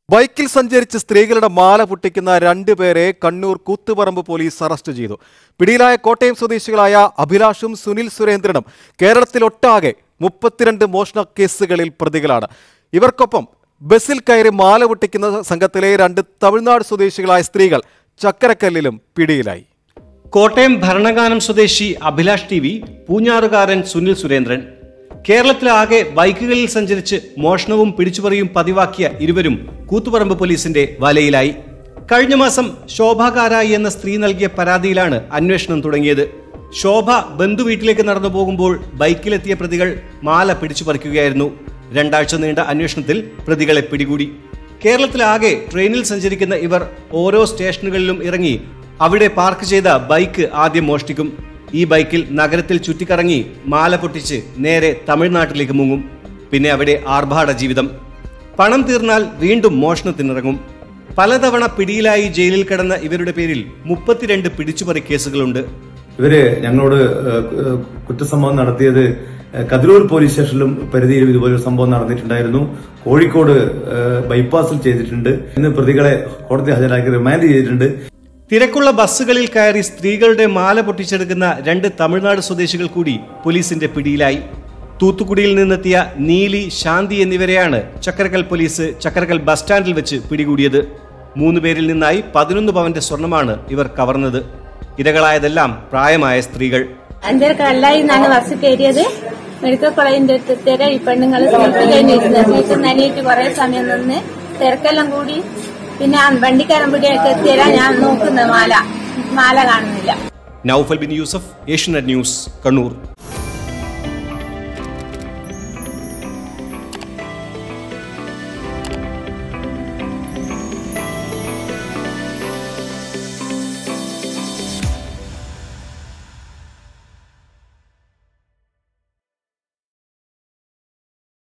ബൈക്കിൽ സഞ്ചരിച്ച് സ്ത്രീകളുടെ മാല പൊട്ടിക്കുന്ന രണ്ടുപേരെ കണ്ണൂർ കൂത്തുപറമ്പ് പോലീസ് അറസ്റ്റ് ചെയ്തു പിടിയിലായ കോട്ടയം സ്വദേശികളായ അഭിലാഷും സുനിൽ സുരേന്ദ്രനും കേരളത്തിലൊട്ടാകെ മുപ്പത്തിരണ്ട് മോഷണ കേസുകളിൽ പ്രതികളാണ് ഇവർക്കൊപ്പം ബസ്സിൽ കയറി മാല പൊട്ടിക്കുന്ന സംഘത്തിലെ രണ്ട് തമിഴ്നാട് സ്വദേശികളായ സ്ത്രീകൾ ചക്കരക്കല്ലിലും പിടിയിലായി കോട്ടയം ഭരണഗാനം സ്വദേശി അഭിലാഷ് ടി വി പൂഞ്ഞാറുകാരൻ സുനിൽ സുരേന്ദ്രൻ കേരളത്തിലാകെ ബൈക്കുകളിൽ സഞ്ചരിച്ച് മോഷണവും പിടിച്ചുപറിയും പതിവാക്കിയ ഇരുവരും കൂത്തുപറമ്പ് പോലീസിന്റെ വലയിലായി കഴിഞ്ഞ മാസം ശോഭാകാരായി എന്ന സ്ത്രീ നൽകിയ പരാതിയിലാണ് അന്വേഷണം തുടങ്ങിയത് ശോഭ ബന്ധുവീട്ടിലേക്ക് നടന്നു പോകുമ്പോൾ ബൈക്കിലെത്തിയ പ്രതികൾ മാല പിടിച്ചു പറിക്കുകയായിരുന്നു രണ്ടാഴ്ച നീണ്ട അന്വേഷണത്തിൽ പ്രതികളെ പിടികൂടി കേരളത്തിലാകെ ട്രെയിനിൽ സഞ്ചരിക്കുന്ന ഇവർ ഓരോ സ്റ്റേഷനുകളിലും ഇറങ്ങി അവിടെ പാർക്ക് ചെയ്ത ബൈക്ക് ആദ്യം മോഷ്ടിക്കും ഈ ബൈക്കിൽ നഗരത്തിൽ ചുറ്റിക്കറങ്ങി മാല പൊട്ടിച്ച് നേരെ തമിഴ്നാട്ടിലേക്ക് മുങ്ങും പിന്നെ അവിടെ ആർഭാട ജീവിതം പണം തീർന്നാൽ വീണ്ടും മോഷണത്തിനിറങ്ങും പലതവണ പിടിയിലായി ജയിലിൽ കിടന്ന ഇവരുടെ പേരിൽ മുപ്പത്തിരണ്ട് പിടിച്ചുപറി കേസുകളുണ്ട് ഇവര് ഞങ്ങളോട് ഏഹ്, ഏഹ്, കുറ്റസംഭവം നടത്തിയത് ഏഹ്, കതിരൂർ പോലീസ് സ്റ്റേഷനിലും പരിധിയിലും ഇതുപോലൊരു സംഭവം നടന്നിട്ടുണ്ടായിരുന്നു കോഴിക്കോട് ഏഹ്, ബൈപ്പാസിൽ ചെയ്തിട്ടുണ്ട് ഇന്ന് പ്രതികളെ കോടതി ഹാജരാക്കി റിമാൻഡ് ചെയ്തിട്ടുണ്ട് തിരക്കുള്ള ബസ്സുകളിൽ കയറി സ്ത്രീകളുടെ മാല പൊട്ടിച്ചെടുക്കുന്ന രണ്ട് തമിഴ്നാട് സ്വദേശികൾ കൂടി പോലീസിന്റെ പിടിയിലായി തൂത്തുക്കുടിയിൽ നിന്നെത്തിയ നീലി ശാന്തി എന്നിവരെയാണ് ചക്കരക്കൽ പോലീസ് ചക്കരക്കൽ ബസ് സ്റ്റാൻഡിൽ വെച്ച് പിടികൂടിയത് മൂന്ന് പേരിൽ നിന്നായി പതിനൊന്ന് പവന്റെ സ്വർണമാണ് ഇവർ കവർന്നത് ഇരകളായതെല്ലാം പ്രായമായ സ്ത്രീകൾ എന്റെ കല്ലായി നിന്നാണ് ബസ് കയറിയത് മെഡിക്കൽ കോളേജിന്റെ അടുത്ത് തരാം ഈ പെണ്ണുങ്ങൾ സീറ്റ് കഴിഞ്ഞിരുന്നത് സീറ്റ് നനയിട്ട് കുറെ സമയം നിന്ന് തിരക്കെല്ലാം കൂടി പിന്നെ ആ വണ്ടിക്കാരൻ പിടിയൊക്കെ എത്തിയരാ ഞാൻ നോക്കുന്നത് മാല മാല കാണുന്നില്ല നൌഫൽ ബിൻ യൂസഫ് ഏഷ്യനെറ്റ് ന്യൂസ് കണ്ണൂർ